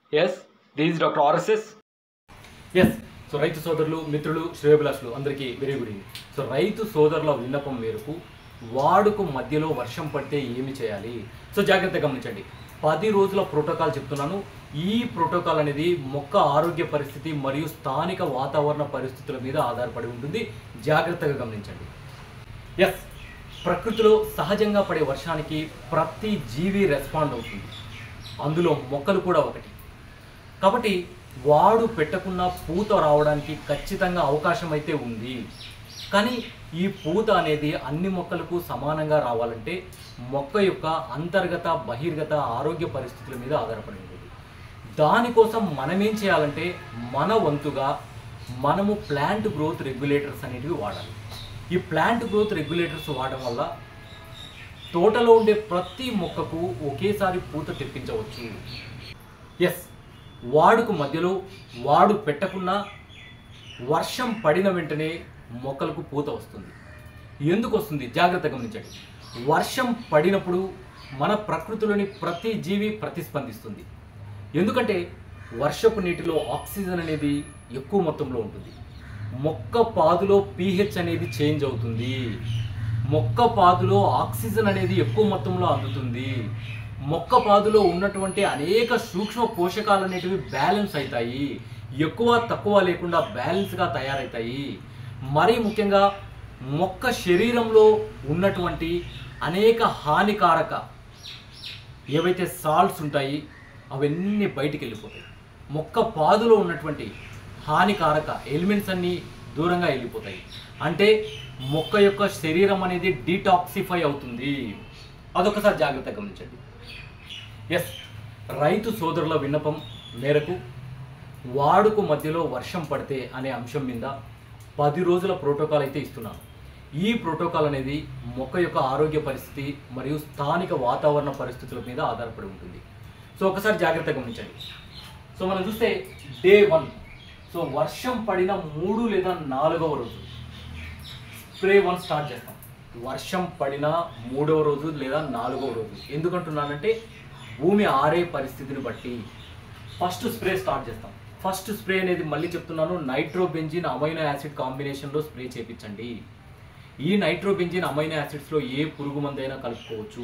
Yes this doctor RSS yes so రైతు సోదరులు మిత్రులు శ్రేయభిలాషులు అందరికీ వెరీ గుడ్ ఈవినింగ్ సో రైతు సోదరుల విన్నపం మేరకు వాడుకు మధ్యలో వర్షం పడితే ఏమి చేయాలి సో జాగ్రత్తగా గమనించండి పది రోజుల ప్రోటోకాల్ చెప్తున్నాను ఈ ప్రోటోకాల్ అనేది మొక్క ఆరోగ్య పరిస్థితి మరియు స్థానిక వాతావరణ పరిస్థితుల మీద ఆధారపడి ఉంటుంది జాగ్రత్తగా గమనించండి ఎస్ ప్రకృతిలో సహజంగా పడే వర్షానికి ప్రతి జీవి రెస్పాండ్ అవుతుంది అందులో మొక్కలు కూడా ఒకటి కాబట్టి వాడు పెట్టకున్న పూత రావడానికి ఖచ్చితంగా అవకాశం అయితే ఉంది కానీ ఈ పూత అనేది అన్ని మొక్కలకు సమానంగా రావాలంటే మొక్క యొక్క అంతర్గత బహిర్గత ఆరోగ్య పరిస్థితుల మీద ఆధారపడి ఉంటుంది దానికోసం మనం ఏం చేయాలంటే మన వంతుగా మనము ప్లాంట్ గ్రోత్ రెగ్యులేటర్స్ అనేటివి వాడాలి ఈ ప్లాంట్ గ్రోత్ రెగ్యులేటర్స్ వాడడం వల్ల తోటలో ఉండే ప్రతి మొక్కకు ఒకేసారి పూత తెప్పించవచ్చు ఎస్ వాడుకు మధ్యలో వాడు పెట్టకున్నా వర్షం పడిన వెంటనే మొక్కలకు పూత వస్తుంది ఎందుకు వస్తుంది జాగ్రత్త గమనించండి వర్షం పడినప్పుడు మన ప్రకృతిలోని ప్రతి జీవి ప్రతిస్పందిస్తుంది ఎందుకంటే వర్షపు నీటిలో ఆక్సిజన్ అనేది ఎక్కువ మొత్తంలో ఉంటుంది మొక్క పాదులో పీహెచ్ అనేది చేంజ్ అవుతుంది మొక్క పాదులో ఆక్సిజన్ అనేది ఎక్కువ మొత్తంలో అందుతుంది మొక్క పాదులో ఉన్నటువంటి అనేక సూక్ష్మ పోషకాలు అనేటివి బ్యాలెన్స్ అవుతాయి ఎక్కువ తక్కువ లేకుండా బ్యాలెన్స్గా తయారవుతాయి మరీ ముఖ్యంగా మొక్క శరీరంలో ఉన్నటువంటి అనేక హానికారక ఏవైతే సాల్ట్స్ ఉంటాయి అవన్నీ బయటికి వెళ్ళిపోతాయి మొక్క పాదులో ఉన్నటువంటి హానికారక ఎలిమెంట్స్ అన్నీ దూరంగా వెళ్ళిపోతాయి అంటే మొక్క యొక్క శరీరం అనేది డీటాక్సిఫై అవుతుంది అదొకసారి జాగ్రత్తగా గమనించండి ఎస్ రైతు సోదరుల విన్నపం మేరకు వాడుకు మధ్యలో వర్షం పడితే అనే అంశం మీద పది రోజుల ప్రోటోకాల్ అయితే ఇస్తున్నాను ఈ ప్రోటోకాల్ అనేది మొక్క యొక్క ఆరోగ్య పరిస్థితి మరియు స్థానిక వాతావరణ పరిస్థితుల మీద ఆధారపడి ఉంటుంది సో ఒకసారి జాగ్రత్తగా గమనించండి సో మనం చూస్తే డే వన్ సో వర్షం పడిన మూడు లేదా నాలుగవ రోజు స్ప్రే వన్ స్టార్ట్ చేస్తాం వర్షం పడిన మూడవ రోజు లేదా నాలుగవ రోజు ఎందుకంటున్నానంటే భూమి ఆరే పరిస్థితిని బట్టి ఫస్ట్ స్ప్రే స్టార్ట్ చేస్తాం ఫస్ట్ స్ప్రే అనేది మళ్ళీ చెప్తున్నాను నైట్రోబెంజిన్ అమైనో యాసిడ్ కాంబినేషన్లో స్ప్రే చేపించండి ఈ నైట్రోబెంజిన్ అమైనో యాసిడ్స్లో ఏ పురుగు మందైనా కలుపుకోవచ్చు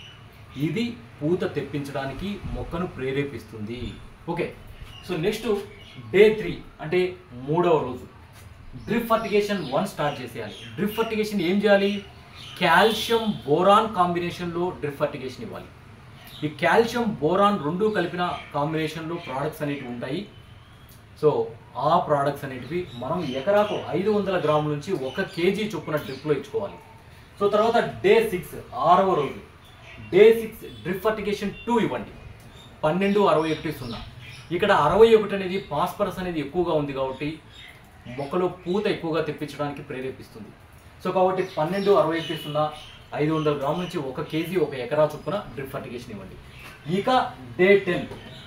ఇది పూత తెప్పించడానికి మొక్కను ప్రేరేపిస్తుంది okay so next day three అంటే మూడవ రోజు డ్రిప్ ఫర్టిగేషన్ వన్ స్టార్ట్ చేసేయాలి డ్రిప్ ఫర్టిగేషన్ ఏం చేయాలి కాల్షియం బోరాన్ కాంబినేషన్లో డ్రిప్ ఫర్టిగేషన్ ఇవ్వాలి ఈ కాల్షియం బోరాన్ రెండు కలిపిన కాంబినేషన్లో ప్రోడక్ట్స్ అనేటివి ఉంటాయి సో ఆ ప్రోడక్ట్స్ అనేటివి మనం ఎకరాకు ఐదు వందల గ్రాముల నుంచి ఒక కేజీ చొప్పున డ్రిప్లో ఇచ్చుకోవాలి సో తర్వాత డే సిక్స్ ఆరవ రోజు day six drip fertigation two ఇవ్వండి పన్నెండు అరవై ఒకటి సున్నా ఇక్కడ అరవై ఒకటి అనేది పాస్పరస్ అనేది ఎక్కువగా ఉంది కాబట్టి మొక్కలో పూత ఎక్కువగా తెప్పించడానికి ప్రేరేపిస్తుంది సో కాబట్టి పన్నెండు అరవై ఒకటి సున్నా ఐదు వందల గ్రాముల నుంచి ఒక కేజీ ఒక ఎకరా చొప్పున డ్రిప్ ఫర్టిగేషన్ ఇవ్వండి ఇక day ten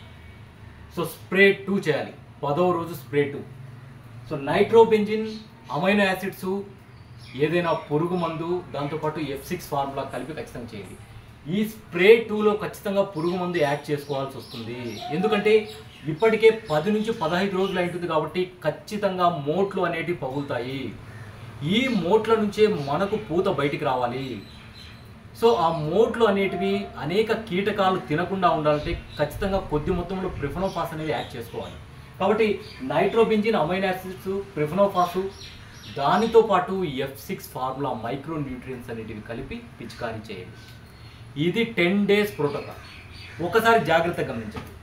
so spray two చేయాలి పదవ రోజు spray two so nitrobenzene amino acids ఏదైనా పురుగు మందు దాంతోపాటు ఎఫ్ సిక్స్ ఫార్ములా కలిపి ఖచ్చితంగా చేయండి ఈ స్ప్రే టూలో ఖచ్చితంగా పురుగు మందు యాడ్ చేసుకోవాల్సి వస్తుంది ఎందుకంటే ఇప్పటికే పది నుంచి పదహైదు రోజులు అవుతుంది కాబట్టి ఖచ్చితంగా మోట్లు అనేటివి పగులుతాయి ఈ మోట్ల నుంచే మనకు పూత బయటికి రావాలి సో ఆ మోట్లు అనేటివి అనేక కీటకాలు తినకుండా ఉండాలంటే ఖచ్చితంగా కొద్ది మొత్తంలో ప్రిఫనోఫాస్ అనేది యాడ్ చేసుకోవాలి కాబట్టి నైట్రోబెంజిన్ అమైనో యాసిడ్స్ ప్రిఫనోఫాసు దానితో పాటు F six formula micro nutrients అనేటివి కలిపి పిచికారీ చేయండి ఇది టెన్ డేస్ ప్రోటోకాల్ ఒకసారి జాగ్రత్తగా గమనించండి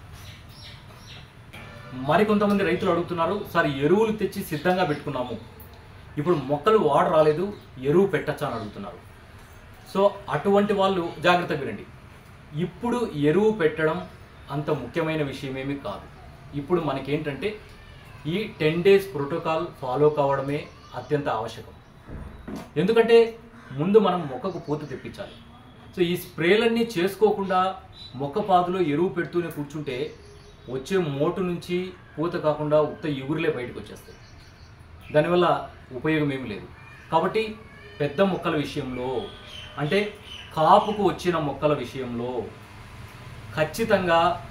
మరికొంతమంది రైతులు అడుగుతున్నారు సార్ ఎరువులు తెచ్చి సిద్ధంగా పెట్టుకున్నాము ఇప్పుడు మొక్కలు వాడ రాలేదు ఎరువు పెట్టచ్చా అని అడుగుతున్నారు సో అటువంటి వాళ్ళు జాగ్రత్తగా వినండి ఇప్పుడు ఎరువు పెట్టడం అంత ముఖ్యమైన విషయం ఏమీ కాదు ఇప్పుడు మనకేంటంటే ఈ టెన్ డేస్ ప్రోటోకాల్ ఫాలో కావడమే అత్యంత ఆవశ్యకం ఎందుకంటే ముందు మనం మొక్కకు పూత తెప్పించాలి సో ఈ స్ప్రేలన్నీ చేసుకోకుండా మొక్క పాదులో ఎరువు పెడుతూనే కూర్చుంటే వచ్చే మోటు నుంచి పూత కాకుండా ఉత్త ఎగురులే బయటకు వచ్చేస్తాయి దానివల్ల ఉపయోగం ఏమి లేదు కాబట్టి పెద్ద మొక్కల విషయంలో అంటే కాపుకు వచ్చిన మొక్కల విషయంలో ఖచ్చితంగా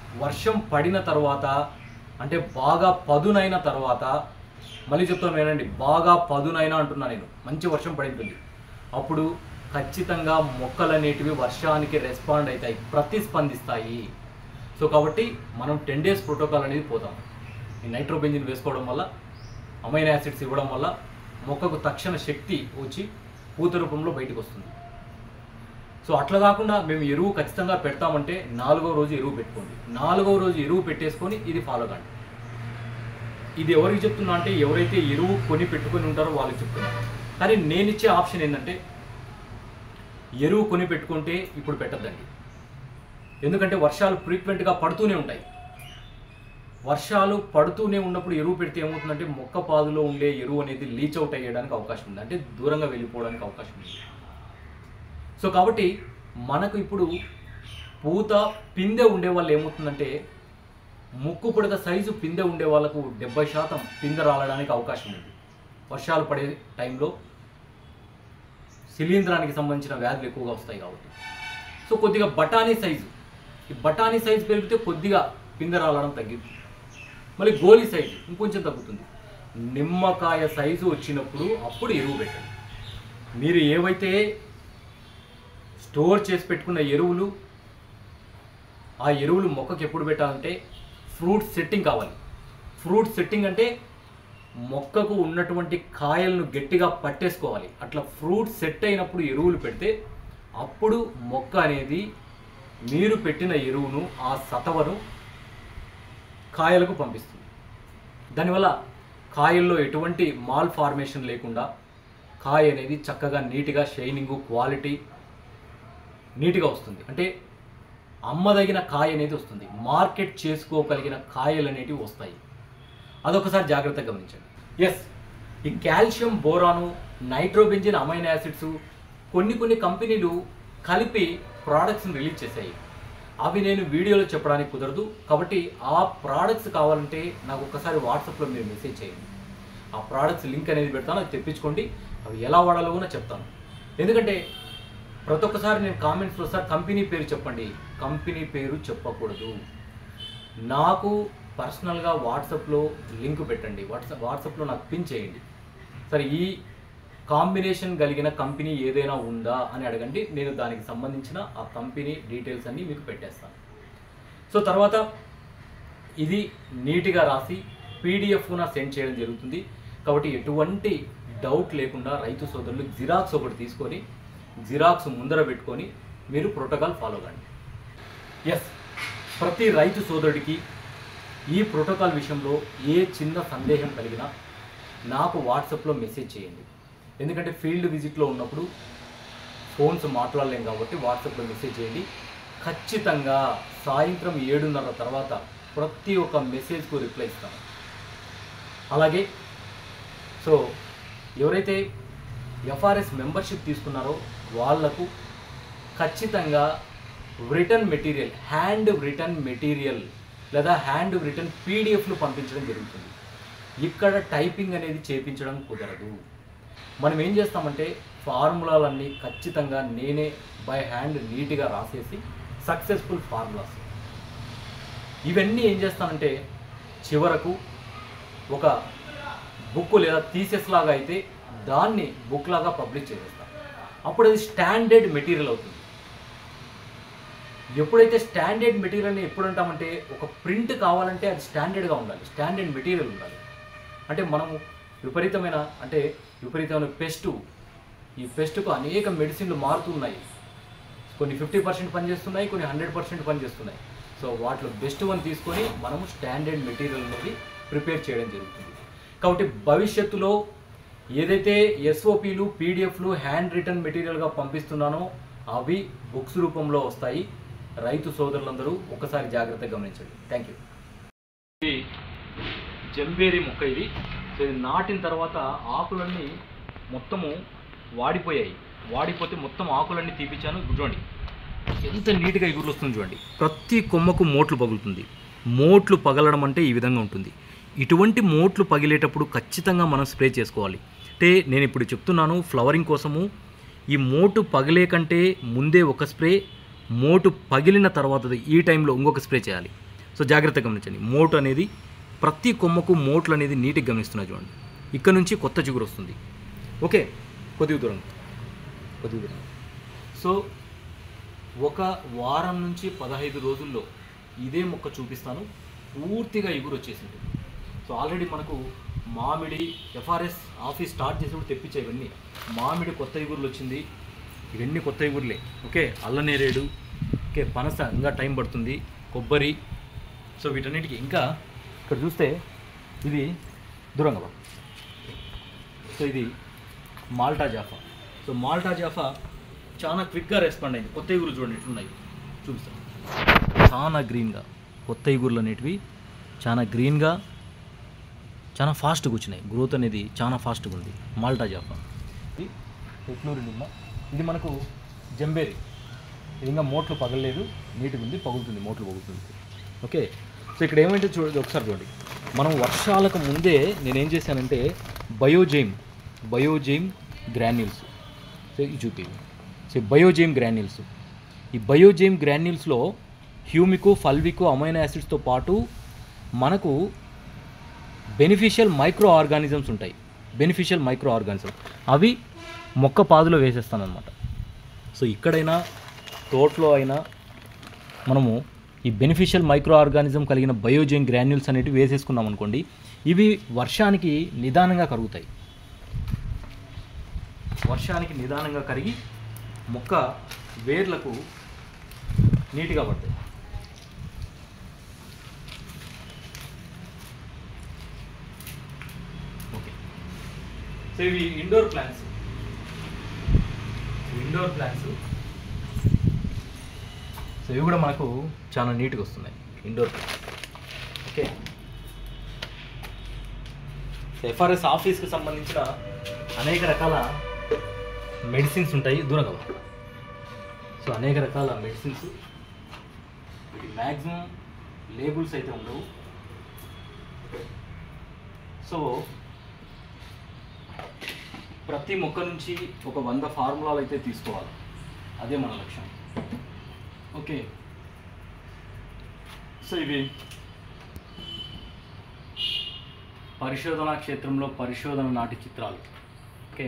వర్షం పడిన తర్వాత అంటే బాగా పదునైన తర్వాత మళ్ళీ చెప్తాను వినండి బాగా పదునైన అంటున్నా నేను మంచి వర్షం పడింటుంది అప్పుడు ఖచ్చితంగా మొక్కలు అనేటివి వర్షానికి రెస్పాండ్ అవుతాయి ప్రతిస్పందిస్తాయి సో కాబట్టి మనం టెన్ డేస్ ప్రోటోకాల్ అనేది పోతాం ఈ నైట్రోబెంజిన్ వేసుకోవడం వల్ల అమైనో యాసిడ్స్ ఇవ్వడం వల్ల మొక్కకు తక్షణ శక్తి వచ్చి పూత రూపంలో బయటకు వస్తుంది సో అట్లా కాకుండా మేము ఎరువు ఖచ్చితంగా పెడతామంటే నాలుగో రోజు ఎరువు పెట్టుకోండి నాలుగో రోజు ఎరువు పెట్టేసుకొని ఇది ఫాలో కండి ఇది ఎవరికి చెప్తున్నా అంటే ఎవరైతే ఎరువు కొని పెట్టుకొని ఉంటారో వాళ్ళకి చెప్తున్నా కానీ నేను ఇచ్చే ఆప్షన్ ఏంటంటే ఎరువు కొని పెట్టుకుంటే ఇప్పుడు పెట్టద్దండి ఎందుకంటే వర్షాలు ఫ్రీక్వెంట్గా పడుతూనే ఉంటాయి వర్షాలు పడుతూనే ఉన్నప్పుడు ఎరువు పెడితే ఏమవుతుందంటే మొక్క పాదులో ఉండే ఎరువు అనేది లీచ్ అవుట్ అయ్యడానికి అవకాశం ఉంది అంటే దూరంగా వెళ్ళిపోవడానికి అవకాశం ఉంది సో కాబట్టి మనకు ఇప్పుడు పూత పిందె ఉండే వాళ్ళు ఏమవుతుందంటే ముక్కు పొడక సైజు పిందె ఉండే వాళ్ళకు డెబ్బై శాతం పిందె రాలడానికి అవకాశం ఉంది వర్షాలు పడే టైంలో శిలీంధ్రానికి సంబంధించిన వ్యాధులు ఎక్కువగా వస్తాయి కాబట్టి సో కొద్దిగా బఠానీ సైజు ఈ బఠానీ సైజు పెరిగితే కొద్దిగా పిందె రాలడం తగ్గింది మళ్ళీ గోలీ సైజు ఇంకొంచెం తగ్గుతుంది నిమ్మకాయ సైజు వచ్చినప్పుడు అప్పుడు ఎరువు పెట్టండి మీరు ఏవైతే స్టోర్ చేసి పెట్టుకున్న ఎరువులు ఆ ఎరువులు మొక్కకి ఎప్పుడు పెట్టాలంటే ఫ్రూట్ సెట్టింగ్ కావాలి ఫ్రూట్ సెట్టింగ్ అంటే మొక్కకు ఉన్నటువంటి కాయలను గట్టిగా పట్టేసుకోవాలి అట్లా ఫ్రూట్ సెట్ అయినప్పుడు ఎరువులు పెడితే అప్పుడు మొక్క అనేది మీరు పెట్టిన ఎరువును ఆ సతవను కాయలకు పంపిస్తుంది దానివల్ల కాయల్లో ఎటువంటి మాల్ ఫార్మేషన్ లేకుండా కాయ అనేది చక్కగా నీట్గా షైనింగ్ క్వాలిటీ నీట్గా వస్తుంది అంటే అమ్మదగిన కాయ అనేది వస్తుంది మార్కెట్ చేసుకోగలిగిన కాయలు అనేటివి వస్తాయి అదొకసారి జాగ్రత్తగా గమనించండి ఎస్ ఈ calcium boron nitrobenzene amino acids కొన్ని కొన్ని కంపెనీలు కలిపి ప్రోడక్ట్స్ని రిలీజ్ చేశాయి అవి నేను వీడియోలో చెప్పడానికి కుదరదు కాబట్టి ఆ ప్రోడక్ట్స్ కావాలంటే నాకు ఒకసారి వాట్సాప్లో మీరు మెసేజ్ చేయండి ఆ ప్రోడక్ట్స్ లింక్ అనేది పెడతాను అది తెప్పించుకోండి అవి ఎలా వాడాలో కూడా చెప్తాను ఎందుకంటే ప్రతి ఒక్కసారి నేను కామెంట్స్లో సార్ కంపెనీ పేరు చెప్పండి కంపెనీ పేరు చెప్పకూడదు నాకు పర్సనల్గా వాట్సాప్లో లింక్ పెట్టండి వాట్సాప్ వాట్సాప్లో నాకు పిన్ చేయండి సరే ఈ కాంబినేషన్ కలిగిన కంపెనీ ఏదైనా ఉందా అని అడగండి నేను దానికి సంబంధించిన ఆ కంపెనీ డీటెయిల్స్ అన్నీ మీకు పెట్టేస్తాను సో తర్వాత ఇది నీట్గా రాసి పీడిఎఫ్న సెండ్ చేయడం జరుగుతుంది కాబట్టి ఎటువంటి డౌట్ లేకుండా రైతు సోదరులు జిరాక్స్ ఒకటి తీసుకొని జిరాక్స్ ముందర పెట్టుకొని మీరు ప్రోటోకాల్ ఫాలో కండి ఎస్ ప్రతి రైతు సోదరుడికి ఈ ప్రోటోకాల్ విషయంలో ఏ చిన్న సందేహం కలిగినా నాకు వాట్సాప్లో మెసేజ్ చేయండి ఎందుకంటే ఫీల్డ్ విజిట్లో ఉన్నప్పుడు ఫోన్స్ మాట్లాడలేం కాబట్టి వాట్సాప్లో మెసేజ్ చేయండి ఖచ్చితంగా సాయంత్రం ఏడున్నర తర్వాత ప్రతి ఒక్క మెసేజ్కు రిప్లై ఇస్తాను అలాగే సో ఎవరైతే ఎఫ్ఆర్ఎస్ మెంబర్షిప్ తీసుకున్నారో వాళ్లకు ఖచ్చితంగా return material hand return material లేదా హ్యాండ్ రిటర్న్ పీడిఎఫ్లు పంపించడం జరుగుతుంది ఇక్కడ టైపింగ్ అనేది చేపించడం కుదరదు మనం ఏం చేస్తామంటే ఫార్ములాలన్నీ ఖచ్చితంగా నేనే బై హ్యాండ్ నీట్గా రాసేసి సక్సెస్ఫుల్ ఫార్ములాస్ ఇవన్నీ ఏం చేస్తానంటే చివరకు ఒక బుక్ లేదా థీసెస్ లాగా అయితే దాన్ని బుక్ లాగా పబ్లిష్ చేసేస్తాం అప్పుడు అది స్టాండర్డ్ మెటీరియల్ అవుతుంది ఎప్పుడైతే స్టాండర్డ్ మెటీరియల్ని ఎప్పుడు అంటామంటే ఒక ప్రింట్ కావాలంటే అది స్టాండర్డ్గా ఉండాలి స్టాండర్డ్ మెటీరియల్ ఉండాలి అంటే మనము విపరీతమైన అంటే విపరీతమైన పెస్ట్ ఈ పెస్ట్కు అనేక మెడిసిన్లు మారుతున్నాయి కొన్ని ఫిఫ్టీ పర్సెంట్ పనిచేస్తున్నాయి కొన్ని హండ్రెడ్ పర్సెంట్ పనిచేస్తున్నాయి సో వాటిలో బెస్ట్ వన్ తీసుకొని మనము స్టాండర్డ్ మెటీరియల్ అనేది ప్రిపేర్ చేయడం జరుగుతుంది కాబట్టి భవిష్యత్తులో ఏదైతే ఎస్ఓపీలు పీడిఎఫ్లు హ్యాండ్ రిటర్న్ మెటీరియల్గా పంపిస్తున్నానో అవి బుక్స్ రూపంలో వస్తాయి రైతు సోదరులందరూ ఒకసారి జాగ్రత్తగా గమనించండి థ్యాంక్ యూ ఇది జంబేరి మొక్క ఇది సో ఇది నాటిన తర్వాత ఆకులన్నీ మొత్తము వాడిపోయాయి వాడిపోతే మొత్తం ఆకులన్నీ తీపిచ్చాను ఇప్పుడు చూడండి ఎంత నీట్గా ఎగురులు వస్తుంది చూడండి ప్రతి కొమ్మకు మోట్లు పగులుతుంది మోట్లు పగలడం అంటే ఈ విధంగా ఉంటుంది ఇటువంటి మోట్లు పగిలేటప్పుడు ఖచ్చితంగా మనం స్ప్రే చేసుకోవాలి అంటే నేను ఇప్పుడు చెప్తున్నాను ఫ్లవరింగ్ కోసము ఈ మోటు పగిలే కంటే ముందే ఒక స్ప్రే మోటు పగిలిన తర్వాత ఈ టైంలో ఇంకొక స్ప్రే చేయాలి సో జాగ్రత్తగా గమనించండి మోటు అనేది ప్రతి కొమ్మకు మోట్లు అనేది నీటికి గమనిస్తున్నా చూడండి ఇక్కడ నుంచి కొత్త చిగురు వస్తుంది ఓకే కొద్దిగా దూరం కొద్దిగా దూరం సో ఒక వారం నుంచి పదహైదు రోజుల్లో ఇదే మొక్క చూపిస్తాను పూర్తిగా ఎగురు వచ్చేసింది సో ఆల్రెడీ మనకు మామిడి ఎఫ్ఆర్ఎస్ ఆఫీస్ స్టార్ట్ చేసినప్పుడు తెప్పించే ఇవన్నీ మామిడి కొత్త ఎగురులు వచ్చింది ఇవన్నీ కొత్త ఎగురులే ఓకే అల్లనేరేడు ఓకే పనస ఇంకా టైం పడుతుంది కొబ్బరి సో వీటన్నిటికీ ఇంకా ఇక్కడ చూస్తే ఇది దూరంగా బా. సో ఇది Malta Jaffa so Malta Jaffa చాలా క్విక్గా రెస్పాండ్ అయింది కొత్త ఇగురు చూడండి ఎట్లున్నాయి చూపిస్తాను చాలా గ్రీన్గా కొత్త ఇగురులు అనేటివి చాలా గ్రీన్గా చాలా ఫాస్ట్గా వచ్చినాయి గ్రోత్ అనేది చాలా ఫాస్ట్గా ఉంది మాల్టా జాఫా ఇది ఎట్లూరి నిమ్మ ఇది మనకు జంబేరి ఇది ఇంకా మోట్లు పగలలేదు నీట్గా ఉంది పగులుతుంది మోట్లు పగులుతుంది ఓకే సో ఇక్కడ ఏమంటే చూడండి ఒకసారి చూడండి మనం వర్షాలకు ముందే నేనేం చేశానంటే బయోజైమ్ బయోజైమ్ గ్రాన్యూల్స్ సో ఇది చూపి సో బయోజైమ్ గ్రాన్యూల్స్ ఈ బయోజైమ్ గ్రాన్యూల్స్లో హ్యూమికు ఫల్వికు అమైనో యాసిడ్స్తో పాటు మనకు బెనిఫిషియల్ మైక్రో ఆర్గానిజమ్స్ ఉంటాయి బెనిఫిషియల్ మైక్రో ఆర్గానిజం అవి మొక్క పాదులో వేసేస్తానమాట సో ఇక్కడైనా తోటలో అయినా మనము ఈ బెనిఫిషియల్ మైక్రో ఆర్గానిజం కలిగిన బయోజైన్ గ్రాన్యూల్స్ అనేటివి వేసేసుకున్నాం అనుకోండి ఇవి వర్షానికి నిదానంగా కరుగుతాయి వర్షానికి నిదానంగా కరిగి మొక్క వేర్లకు నీట్గా పడతాయి ఓకే సో ఇవి indoor plants indoor plants so ఇవి కూడా మనకు చాలా నీట్గా వస్తున్నాయి ఇండోర్ ప్లాంట్స్ ఓకే ఎఫ్ఆర్ఎస్ ఆఫీస్కి సంబంధించిన అనేక రకాల మెడిసిన్స్ ఉంటాయి దూరంగా పో. సో అనేక రకాల మెడిసిన్స్ మ్యాక్సిమం లేబుల్స్ అయితే ఉండవు సో ప్రతి మొక్క నుంచి ఒక వంద ఫార్ములాలు అయితే తీసుకోవాలి అదే మన లక్ష్యం ఓకే సో ఇవి పరిశోధనా క్షేత్రంలో పరిశోధన నాటి చిత్రాలు ఓకే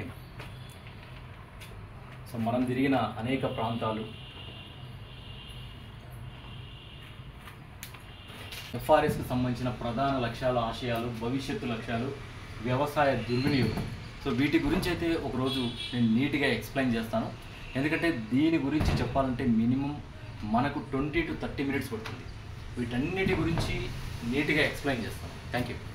సో మనం తిరిగిన అనేక ప్రాంతాలు ఎఫ్ఆర్ఎస్కి సంబంధించిన ప్రధాన లక్ష్యాలు ఆశయాలు భవిష్యత్తు లక్ష్యాలు వ్యవసాయ దుర్వినియోగం సో వీటి గురించి అయితే ఒకరోజు నేను నీట్గా ఎక్స్ప్లెయిన్ చేస్తాను ఎందుకంటే దీని గురించి చెప్పాలంటే మినిమం మనకు ట్వంటీ టు థర్టీ మినిట్స్ పడుతుంది వీటన్నిటి గురించి నీట్గా ఎక్స్ప్లెయిన్ చేస్తాను థ్యాంక్ యూ